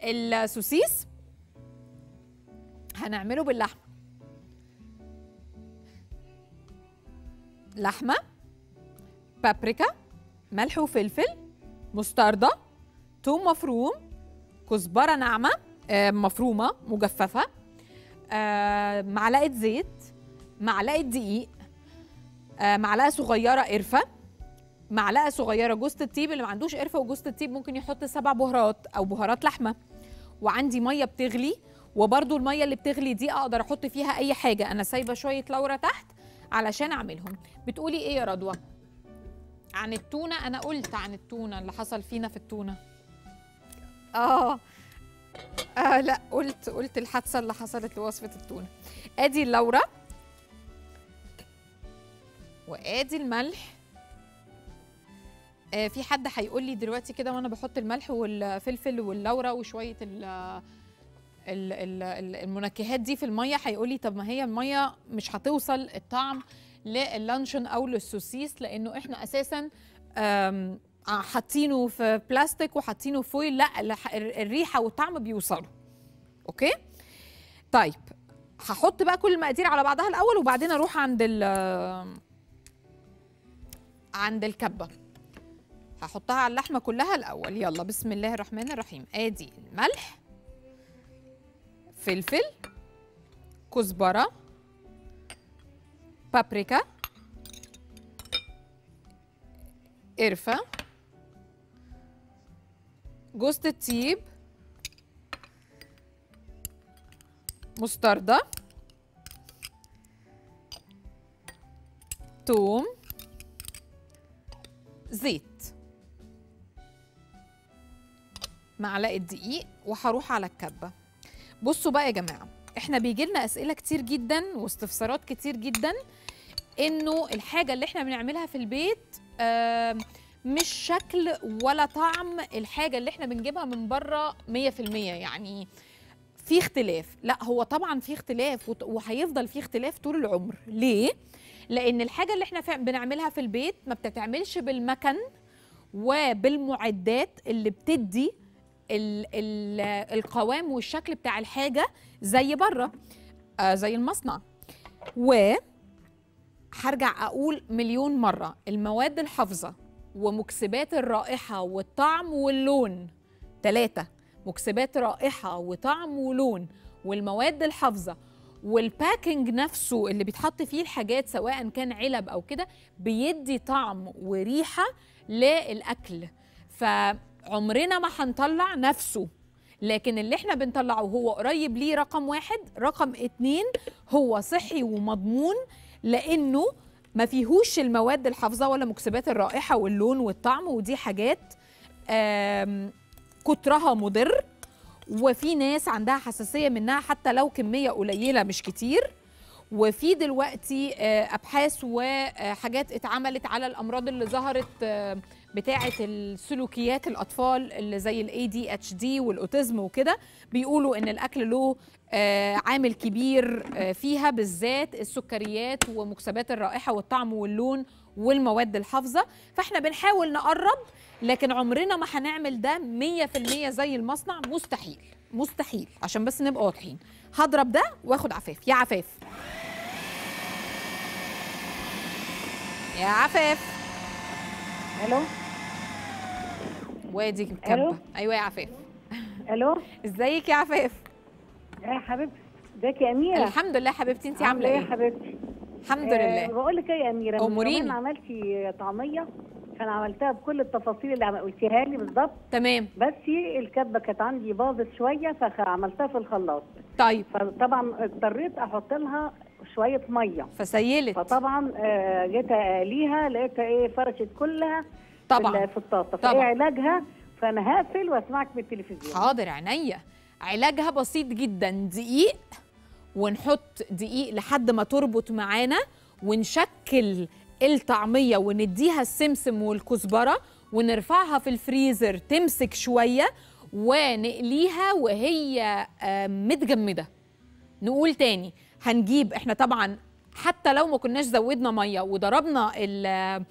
السوسيس هنعمله باللحمه لحمه بابريكا ملح وفلفل مستردة توم مفروم كزبرة ناعمة آه، مفرومة مجففة آه، معلقة زيت معلقة دقيق آه، معلقة صغيرة قرفة معلقة صغيرة جوز الطيب اللي ما عندوش قرفة وجوز الطيب ممكن يحط سبع بهارات أو بهارات لحمة وعندي مية بتغلي وبرضو المية اللي بتغلي دي أقدر أحط فيها أي حاجة أنا سايبة شوية لورا تحت علشان أعملهم بتقولي إيه يا رضوى؟ عن التونه انا قلت عن التونه اللي حصل فينا في التونه اه آه لا قلت قلت الحادثه اللي حصلت لوصفه التونه ادي اللورة وادي الملح آه في حد هيقول لي دلوقتي كده وانا بحط الملح والفلفل واللورة وشويه ال ال- ال- ال- المنكهات دي في الميه هيقول لي طب ما هي الميه مش هتوصل الطعم للانشون او للسوسيس لانه احنا اساسا آم، حاطينه في بلاستيك وحاطينه في فويل لا الح- الريحه والطعم بيوصلوا اوكي طيب هحط بقى كل المقادير على بعضها الاول وبعدين اروح عند ال عند الكبه هحطها على اللحمه كلها الاول يلا بسم الله الرحمن الرحيم ادي الملح فلفل كزبره بابريكا قرفة جوز الطيب مستردة توم زيت معلقة دقيق وهروح على الكبة بصوا بقى يا جماعة احنا بيجي لنا اسئلة كتير جدا واستفسارات كتير جدا انه الحاجه اللي احنا بنعملها في البيت آم، مش شكل ولا طعم الحاجه اللي احنا بنجيبها من بره 100% يعني في اختلاف لا هو طبعا في اختلاف وت- وهيفضل في اختلاف طول العمر ليه لان الحاجه اللي احنا فع- بنعملها في البيت ما بتتعملش بالمكن وبالمعدات اللي بتدي ال ال القوام والشكل بتاع الحاجه زي بره آه زي المصنع و هرجع اقول مليون مره المواد الحافظه ومكسبات الرائحه والطعم واللون ثلاثه مكسبات رائحه وطعم ولون والمواد الحافظه والباكينج نفسه اللي بيتحط فيه الحاجات سواء كان علب او كده بيدي طعم وريحه للاكل فعمرنا ما هنطلع نفسه لكن اللي احنا بنطلعه هو قريب ليه رقم واحد رقم اتنين هو صحي ومضمون لانه ما فيهوش المواد الحافظه ولا مكسبات الرائحه واللون والطعم ودي حاجات آم، كترها مضر وفي ناس عندها حساسيه منها حتى لو كميه قليله مش كتير وفي دلوقتي آه، ابحاث وحاجات اتعملت على الامراض اللي ظهرت آه، بتاعه السلوكيات الاطفال اللي زي الاي دي اتش دي والاوتيزم وكده بيقولوا ان الاكل له آه، عامل كبير آه، فيها بالذات السكريات ومكسبات الرائحه والطعم واللون والمواد الحافظه فاحنا بنحاول نقرب لكن عمرنا ما هنعمل ده 100% زي المصنع مستحيل مستحيل عشان بس نبقى واضحين هضرب ده واخد عفاف يا عفاف يا عفاف الو وادي ألو؟ كبه ايوه يا عفاف الو ازيك يا عفاف يا حبيبتي ازيك يا اميره الحمد لله حبيبتي انت عامله ايه ايه يا حبيبتي الحمد آه لله بقول لك ايه يا اميره من أموريني. يومين عملتي طعميه فانا عملتها بكل التفاصيل اللي عم- قلتيها لي بالظبط تمام بس الكبه كانت عندي باظت شويه فعملتها في الخلاط طيب فطبعا اضطريت احط لها شويه ميه فسيلت فطبعا آه، جيت اقليها لقيتها ايه فرشت كلها في طبعا ال- في الطاسه طبعا. فايه علاجها فانا هقفل واسمعك من التلفزيون حاضر عينيا علاجها بسيط جدا دقيق ونحط دقيق لحد ما تربط معانا ونشكل الطعميه ونديها السمسم والكزبره ونرفعها في الفريزر تمسك شويه ونقليها وهي آه، متجمده نقول تاني هنجيب احنا طبعا حتى لو ما كناش زودنا ميه وضربنا ال-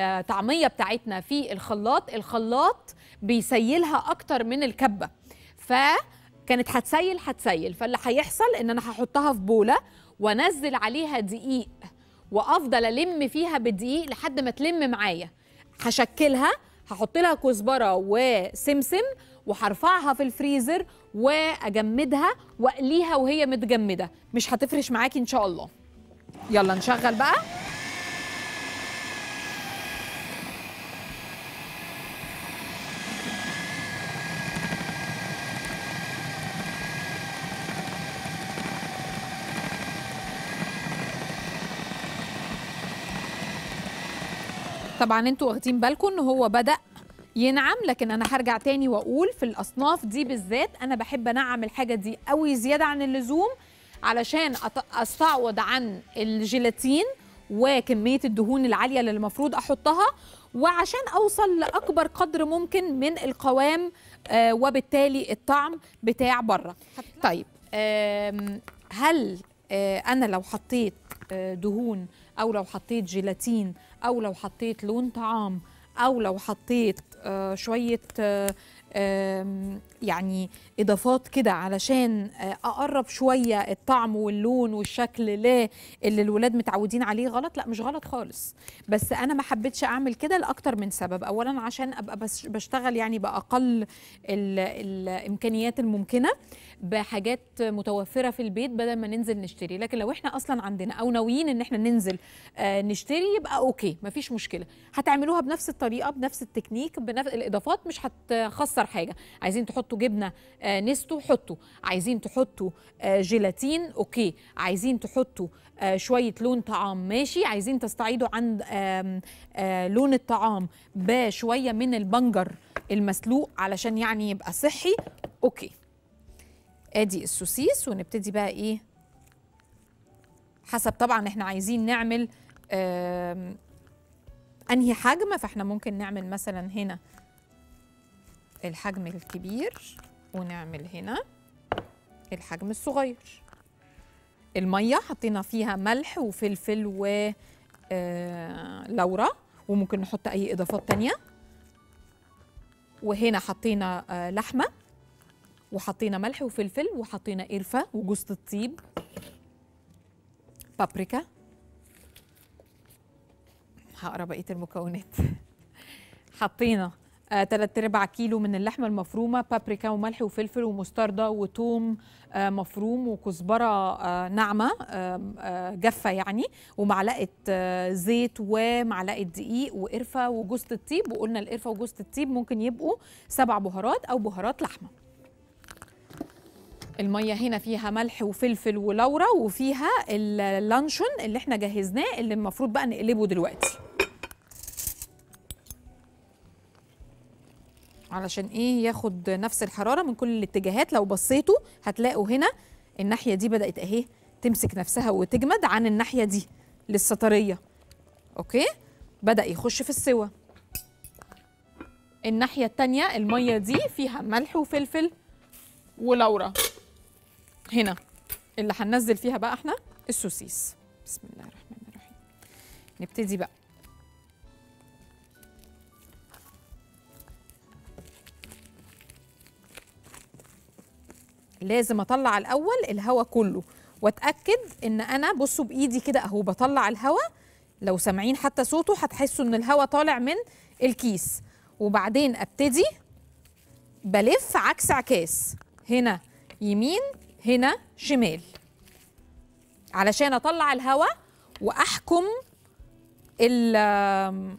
الطعميه بتاعتنا في الخلاط الخلاط بيسيلها اكتر من الكبه فكانت هتسيل هتسيل فاللي هيحصل ان انا هحطها في بوله وانزل عليها دقيق وافضل الم فيها بالدقيق لحد ما تلم معايا هشكلها هحط لها كزبره وسمسم وهرفعها في الفريزر واجمدها واقليها وهي متجمده مش هتفرش معاكي ان شاء الله يلا نشغل بقى طبعا انتوا واخدين بالكم ان هو بدا ينعم لكن انا هرجع تاني واقول في الاصناف دي بالذات انا بحب انعم الحاجه دي قوي زياده عن اللزوم علشان أط- استعوض عن الجيلاتين وكميه الدهون العاليه اللي المفروض احطها وعشان اوصل لاكبر قدر ممكن من القوام آه وبالتالي الطعم بتاع بره طيب آم، هل آه انا لو حطيت آه دهون او لو حطيت جيلاتين او لو حطيت لون طعام او لو حطيت آه شويه آه آم، يعني اضافات كده علشان آه، اقرب شويه الطعم واللون والشكل ل اللي الولاد متعودين عليه غلط لا مش غلط خالص بس انا ما حبيتش اعمل كده لاكتر من سبب اولا عشان ابقى بس بشتغل يعني باقل ال- الامكانيات الممكنه بحاجات متوفره في البيت بدل ما ننزل نشتري لكن لو احنا اصلا عندنا او ناويين ان احنا ننزل آه، نشتري يبقى اوكي مفيش مشكله هتعملوها بنفس الطريقه بنفس التكنيك بنفس الاضافات مش هتخسر حاجه عايزين تحطوا جبنه آه، نستو حطوا عايزين تحطوا آه، جيلاتين اوكي عايزين تحطوا آه، شويه لون طعام ماشي عايزين تستعيدوا عن آم، آه، لون الطعام بشويه من البنجر المسلوق علشان يعني يبقى صحي اوكي ادي السوسيس ونبتدي بقى ايه حسب طبعا احنا عايزين نعمل آم، انهي حجم فاحنا ممكن نعمل مثلا هنا الحجم الكبير ونعمل هنا الحجم الصغير الميه حطينا فيها ملح وفلفل و آه، لورا وممكن نحط اي اضافات تانية وهنا حطينا آه، لحمه وحطينا ملح وفلفل وحطينا قرفه وجوز الطيب بابريكا هقرا بقيه المكونات حطينا آه، تلات ارباع كيلو من اللحمه المفرومه بابريكا وملح وفلفل ومستردة وتوم آه، مفروم وكزبره آه، ناعمه آم، آه، جافه يعني ومعلقه آه، زيت ومعلقه دقيق وقرفه وجوز الطيب وقلنا القرفه وجوز الطيب ممكن يبقوا سبع بهارات او بهارات لحمه الميه هنا فيها ملح وفلفل ولورا وفيها اللانشون اللي احنا جهزناه اللي المفروض بقى نقلبه دلوقتي علشان ايه ياخد نفس الحراره من كل الاتجاهات لو بصيتوا هتلاقوا هنا الناحيه دي بدات اهي تمسك نفسها وتجمد عن الناحيه دي لسه طريه اوكي بدا يخش في السوى الناحيه التانية الميه دي فيها ملح وفلفل ولورا هنا اللي هننزل فيها بقى احنا السوسيس بسم الله الرحمن الرحيم نبتدي بقى لازم اطلع الاول الهواء كله واتاكد ان انا بصوا بايدي كده اهو بطلع الهواء لو سامعين حتى صوته هتحسوا ان الهواء طالع من الكيس وبعدين ابتدي بلف عكس عكاس هنا يمين هنا شمال علشان اطلع الهواء واحكم ال آم،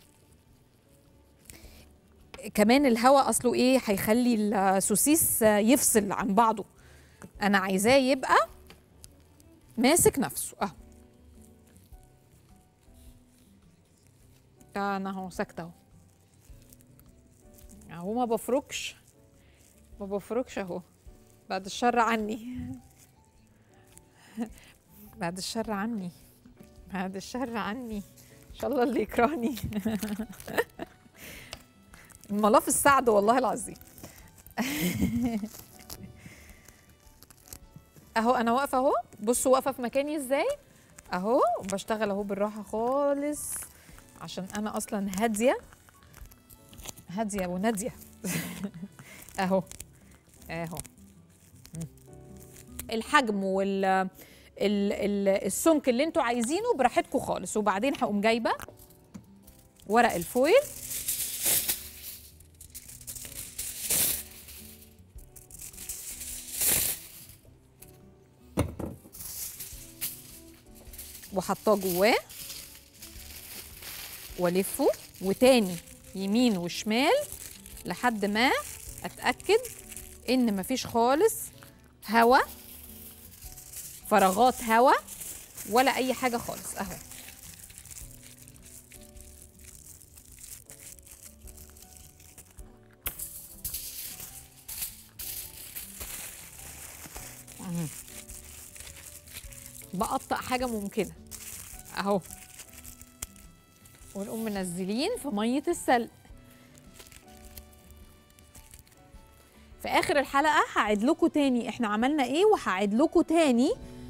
كمان الهواء اصله ايه هيخلي السوسيس يفصل عن بعضه انا عايزاه يبقى ماسك نفسه اهو انا اهو ساكته اهو اهو ما بفركش ما بفركش اهو بعد الشر عني بعد الشر عني بعد الشر عني ان شاء الله اللي يكرهني الملاف السعد والله العظيم اهو انا واقفه اهو بصوا واقفه في مكاني ازاي اهو بشتغل اهو بالراحه خالص عشان انا اصلا هاديه هاديه وناديه اهو اهو الحجم وال ال- ال- السمك اللي انتوا عايزينه براحتكم خالص وبعدين هقوم جايبه ورق الفويل وحطاه جواه والفه وتاني يمين وشمال لحد ما اتاكد ان مفيش خالص هوا فراغات هوا ولا اي حاجه خالص اهو مم. بقطع حاجه ممكنه اهو ونقوم منزلين في ميه السلق في اخر الحلقه هعيد لكم تاني احنا عملنا ايه وهعيد لكم تاني